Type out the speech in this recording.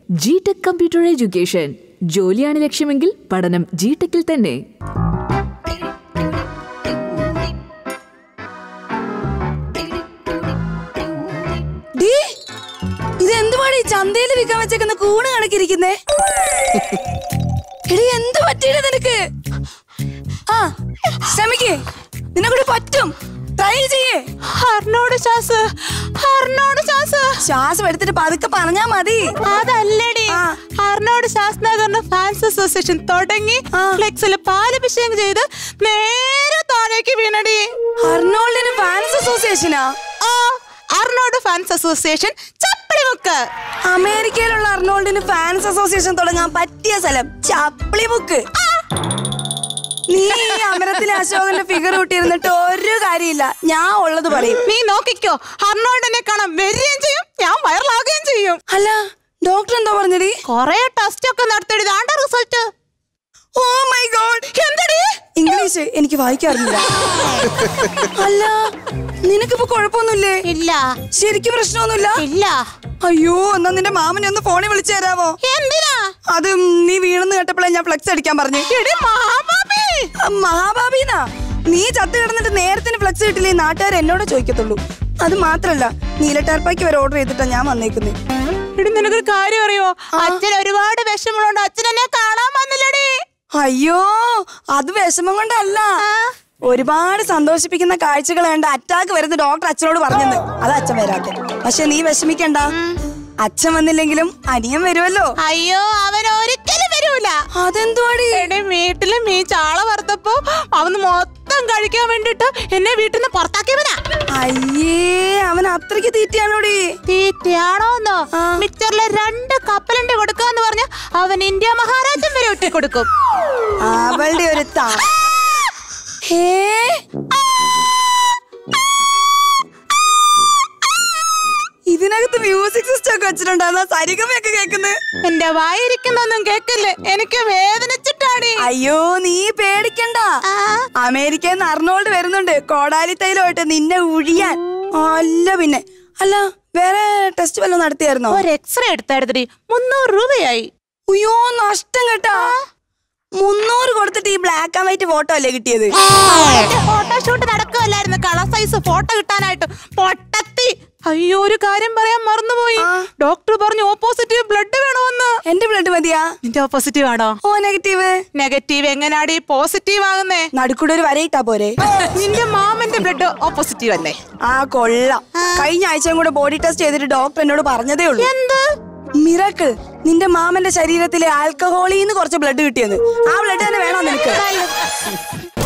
G tech computer education ജോലിയാണ് ലക്ഷ്യമെങ്കിൽ പഠനം G ടെക്കിൽ തന്നെ ഡീ, ഇത് എന്തുവാണ് ഈ ചന്തയിൽ വിൽക്കാൻ വെച്ചേക്കുന്ന കൂണ് കണക്കിരിക്കുന്നേ എടി എന്ത് പറ്റിയില്ല നിനക്ക് ആ ശ്രമിക്കേ നിന്നെ പറ്റും ട്രൈ ചെയ്യേ ഹർണോട് ശ്വാസ് ഹർണോട് ശ്വാസ് ശ്വാസം എടുത്തിട്ട് പതുക്കെ പറഞ്ഞാ മതി അതല്ലടി ആ. ഹർണോട് ശ്വാസ് നഗറിന് ഫാൻസ് അസോസിയേഷൻ തുടങ്ങി ആ. ഫ്ലെക്സിൽ പാലഭിഷേകം ചെയ്ത് നേരെ താഴേക്ക് വീണടി അർണോൾഡിന് ഫാൻസ് അസോസിയേഷനാ ആ അർണോട് ഫാൻസ് അസോസിയേഷൻ ചപ്പടിമുക്ക് അമേരിക്കയിലുള്ള അർണോൾഡിന് ഫാൻസ് അസോസിയേഷൻ തുടങ്ങാൻ പറ്റിയ സ്ഥലം ചപ്ലിമുക്ക് നീ ഈ അമരത്തിലെ അശോകന്റെ ഫിഗർ കൂട്ടിയിരുന്നിട്ട് ഒരു കാര്യമില്ല ഞാൻ ഉള്ളത് പറയും നീ നോക്കിക്കോ ഹർണോൾഡിനെ കാണാൻ വരികയും ചെയ്യും ഞാൻ വൈറലാകുകയും ചെയ്യും അല്ല ഡോക്ടർ എന്താ പറഞ്ഞടി കൊറേ ടെസ്റ്റ് ഒക്കെ നടത്തിയിട്ട് ഇതാണ്ട റിസൾട്ട് ഓ മൈ ഗോഡ് എന്തടി ഇംഗ്ലീഷ് എനിക്ക് വായിക്കാറില്ല അല്ല നിനക്കിപ്പോ കുഴപ്പമൊന്നുമില്ലേ ഇല്ല ശരിക്കും പ്രശ്നമൊന്നുമില്ല ഇല്ല അയ്യോ എന്നാ നിന്റെ മാമനെ ഒന്ന് ഫോണിൽ വിളിച്ചു തരാവോ എന്തിനാ അത് നീ വീണെന്ന് കേട്ടപ്പോഴേ ഞാൻ ഫ്ലെക്സ് അടിക്കാൻ പറഞ്ഞു എടി മഹാബാബി മഹാഭാബീനാ നീ ചത്ത് കിടന്നിട്ട് നേരത്തിന് ഫ്ലെക്സ് കിട്ടില്ലേ നാട്ടുകാർ എന്നോട് ചോദിക്കത്തുള്ളൂ അത് മാത്രല്ല നീലട്ടാർപ്പായ്ക്ക് വരെ ഓർഡർ ചെയ്തിട്ടാ ഞാൻ വന്നേക്കുന്നത് എടി നിനക്കൊരു കാര്യം അറിയോ അച്ഛൻ ഒരുപാട് വിഷമമുള്ളതുകൊണ്ട് അച്ഛൻ എന്നെ കാണാൻ വന്നില്ലടി അയ്യോ അത് വിഷമം കൊണ്ടല്ല ഒരുപാട് സന്തോഷിപ്പിക്കുന്ന കാഴ്ചകൾ കണ്ട് അറ്റാക്ക് വരുന്ന ഡോക്ടർ അച്ഛനോട് പറഞ്ഞത് അത് അച്ഛൻ വരാത്തെ പക്ഷെ നീ വിഷമിക്കണ്ട അച്ഛൻ വന്നില്ലെങ്കിലും അനിയൻ വരുമല്ലോ അയ്യോ അവൻ ഒരിക്കലും വരൂല അതെന്തുവാടി എടി വീട്ടില് മീ ചാള വറുത്തപ്പോ അവന് മൊത്തം കഴിക്കാൻ വേണ്ടിട്ട് എന്നെ വീട്ടിൽ നിന്ന് പുറത്താക്കിയവനാ അയ്യേ അവൻ അത്രയ്ക്ക് തീറ്റയാണോടി തീറ്റയാണോന്നോ ആ. മിക്സറിലെ രണ്ട് കപ്പലണ്ടി കൊടുക്കാന്ന് പറഞ്ഞ അവൻ ഇന്ത്യ മഹാരാജ്യം വരെ ഒറ്റി കൊടുക്കും അവളുടെ ഒരു താ ഹേ ഇതിനകത്ത് മ്യൂസിക് സിസ്റ്റം ഒക്കെ വെച്ചിട്ടുണ്ടായിരുന്ന സരിഗമയൊക്കെ കേൾക്കുന്നത് എന്റെ വായിരിക്കുന്നൊന്നും കേക്കില്ലേ എനിക്ക് വേദനിച്ചിട്ടാടി അയ്യോ നീ പേടിക്കണ്ട ആ. അമേരിക്കയിൽ നിന്ന് അർണോൾഡ് വരുന്നുണ്ട് കോടാലി തൈലമായിട്ട് നിന്നെ ഉഴിയാൻ അല്ല പിന്നെ അല്ല വേറെ ടെസ്റ്റ് വല്ലതും നടത്തിയായിരുന്നോ ഒരു എക്സ്റേ എടുത്തായിരുന്നടി മുന്നൂറ് രൂപയായി അയ്യോ നഷ്ടം കേട്ടാ മുന്നൂറ് കൊടുത്തിട്ട് ഈ ബ്ലാക്ക് ആൻഡ് വൈറ്റ് ഫോട്ടോ അല്ലേ കിട്ടിയത് ഫോട്ടോഷൂട്ട് നടക്കുമല്ലായിരുന്നു കളർ സൈസ് ഫോട്ടോ കിട്ടാനായിട്ട് പൊട്ടത്തി അയ്യോ ഒരു കാര്യം പറയാൻ മറന്നുപോയി ആ. ഡോക്ടർ പറഞ്ഞു ഓപ്പോസിറ്റീവ് ബ്ലഡ് വേണമെന്ന് എന്റെ ബ്ലഡ് മതിയാ നിന്റെ ഓപ്പോസിറ്റീവ് ആണോ ഓ നെഗറ്റീവ് നെഗറ്റീവ് എങ്ങനാടി പോസിറ്റീവ് ആകുന്നേ നടുക്കൂടെ ഒരു വരയിട്ടാ പോരെ നിന്റെ മാമന്റെ ബ്ലഡ് ഓപ്പോസിറ്റീവ് അല്ലേ ആ കൊള്ളാം കഴിഞ്ഞ ആഴ്ചയും കൂടെ ബോഡി ടെസ്റ്റ് ചെയ്തിട്ട് ഡോക്ടർ എന്നോട് പറഞ്ഞതേ ഉള്ളൂ എന്ത് മിറാക്കിൾ നിന്റെ മാമന്റെ ശരീരത്തിലെ ആൽക്കഹോളിന്ന് കുറച്ച് ബ്ലഡ് കിട്ടിയത് ആ ബ്ലഡ് തന്നെ വേണോ നിനക്ക്